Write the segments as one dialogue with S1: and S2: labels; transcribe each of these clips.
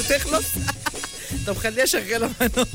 S1: تخلص طب خليها شغاله مع النهار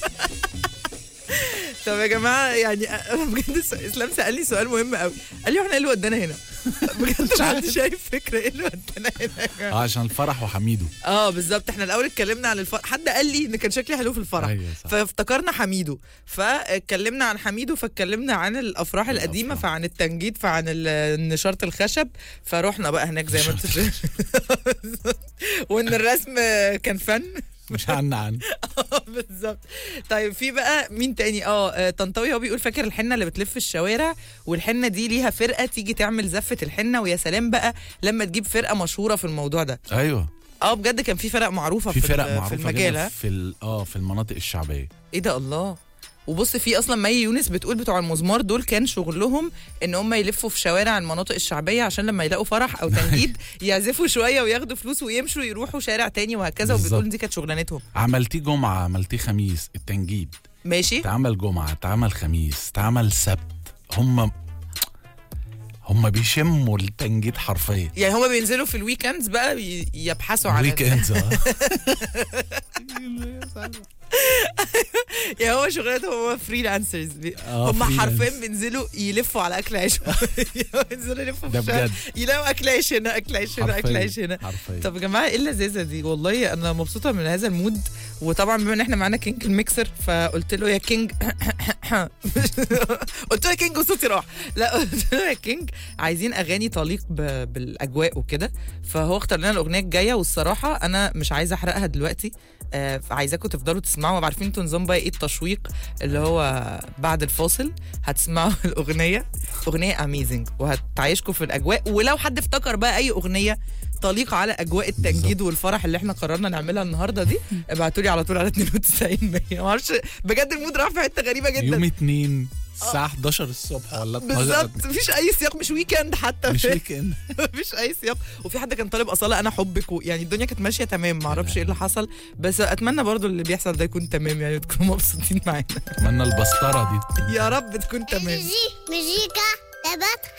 S1: طب يا جماعه يعني أنا بجد س- اسلام سالني سؤال مهم قوي قال لي احنا ايه اللي ودانا هنا بجد حد شايف فكره ايه اللي ودانا هنا يا
S2: اه
S1: جماعه
S2: عشان الفرح وحميدو
S1: اه بالظبط احنا الاول اتكلمنا عن الفرح حد قال لي ان كان شكلي حلو في الفرح
S2: أيوة صح.
S1: فافتكرنا حميدو فاتكلمنا عن حميدو فاتكلمنا عن الافراح القديمه
S2: الأفراح.
S1: فعن التنجيد فعن ال- نشاره الخشب فروحنا بقى هناك زي ما انت شايف وان الرسم كان فن
S2: مش عن عن
S1: بالظبط طيب في بقى مين تاني اه آه، طنطاوي هو بيقول فاكر الحنه اللي بتلف الشوارع والحنه دي ليها فرقه تيجي تعمل زفه الحنه ويا سلام بقى لما تجيب فرقه مشهوره في الموضوع ده
S2: ايوه
S1: اه بجد كان في فرق معروفه
S2: في
S1: ال-
S2: فرق
S1: في
S2: معروفه
S1: المجال
S2: جدا
S1: ها؟
S2: في ال- اه في المناطق الشعبيه
S1: ايه ده الله وبص في اصلا مي يونس بتقول بتوع المزمار دول كان شغلهم ان هم يلفوا في شوارع المناطق الشعبيه عشان لما يلاقوا فرح او تنجيد يعزفوا شويه وياخدوا فلوس ويمشوا يروحوا شارع تاني وهكذا
S2: بالظبط.
S1: وبتقول دي كانت شغلانتهم
S2: عملتيه جمعه عملتيه خميس التنجيد
S1: ماشي
S2: اتعمل جمعه اتعمل خميس اتعمل سبت هم هم بيشموا التنجيد حرفيا
S1: يعني هما بينزلوا في الويكندز بقى بي- يبحثوا عن
S2: ويك اندز اه
S1: يعني هو شغلتهم هو فريلانسرز
S2: آه،
S1: هم
S2: freelance.
S1: حرفيا بينزلوا يلفوا على اكل عيشهم ينزلوا يلفوا
S2: ده
S1: في الشارع،
S2: بجد.
S1: يلاقوا اكل عيش هنا اكل عيش هنا اكل عيش هنا
S2: حرفيا
S1: طب يا جماعه ايه اللذاذه دي والله انا مبسوطه من هذا المود وطبعا بما ان احنا معانا كينج الميكسر فقلت له يا كينج قلت له يا كينج وصوتي راح لا قلت له يا كينج عايزين اغاني تليق ب- بالاجواء وكده فهو اختار لنا الاغنيه الجايه والصراحه انا مش عايزه احرقها دلوقتي آه، عايزاكم تفضلوا تسمعوا عارفين انتوا نظام بقى ايه التشويق اللي هو بعد الفاصل هتسمعوا الاغنيه اغنيه اميزنج وهتعيشكم في الاجواء ولو حد افتكر بقى اي اغنيه تليق على اجواء التنجيد والفرح اللي احنا قررنا نعملها النهارده دي ابعتوا لي على طول على 92 100 ما اعرفش بجد المود راح في حته غريبه جدا
S2: يوم اتنين الساعة 11 الصبح ولا 12
S1: بالظبط مفيش اي سياق مش ويكند حتى
S2: مش ويك اند
S1: مفيش اي سياق وفي حد كان طالب اصاله انا حبك و... يعني الدنيا كانت ماشيه تمام معرفش ايه اللي حصل بس اتمنى برضو اللي بيحصل ده يكون تمام يعني تكونوا مبسوطين معانا
S2: اتمنى البسطرة دي
S1: يا رب تكون تمام
S3: مزيكا تبات